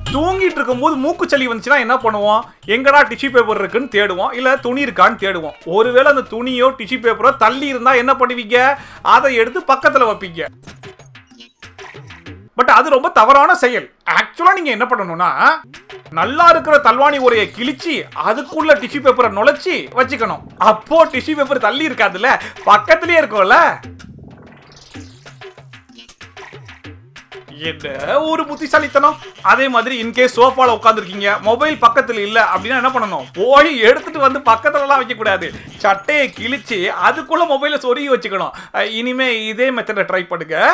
தூங்கிட்டு இருக்கும்போது மூக்குச்சளி வந்துச்சுன்னா என்ன பண்ணுவோம் எங்கடா டிஷ்யூ பேப்பர் இருக்குன்னு தேடுவோம் இல்ல துணி இருக்கான்னு தேடுவோம் ஒருவேளை அந்த துணியோ டிஷ்யூ பேப்பரோ தள்ளி இருந்தா என்ன பண்ணுவீங்க அதை எடுத்து பக்கத்துல வைப்பீங்க பட் அது ரொம்ப தவறான செயல் ஆக்சுவலா நீங்க என்ன பண்ணணும்னா நல்லா இருக்கிற தல்வாணி உரையை கிழிச்சு அதுக்குள்ள டிஷ்யூ பேப்பரை நுழைச்சி வச்சுக்கணும் அப்போ டிஷ்யூ பேப்பர் தள்ளி இருக்காதுல்ல பக்கத்துலயே இருக்கும்ல என்ன ஒரு புத்திசாலித்தனம் அதே மாதிரி இன்கேஸ் சோஃபால உட்காந்துருக்கீங்க மொபைல் பக்கத்துல இல்ல அப்படின்னா என்ன பண்ணணும் போய் எடுத்துட்டு வந்து பக்கத்துல எல்லாம் வைக்க கூடாது சட்டையை கிழிச்சு அதுக்குள்ள மொபைலை சொருகி வச்சுக்கணும் அஹ் இனிமே இதே மெத்தடை ட்ரை பண்ணுங்க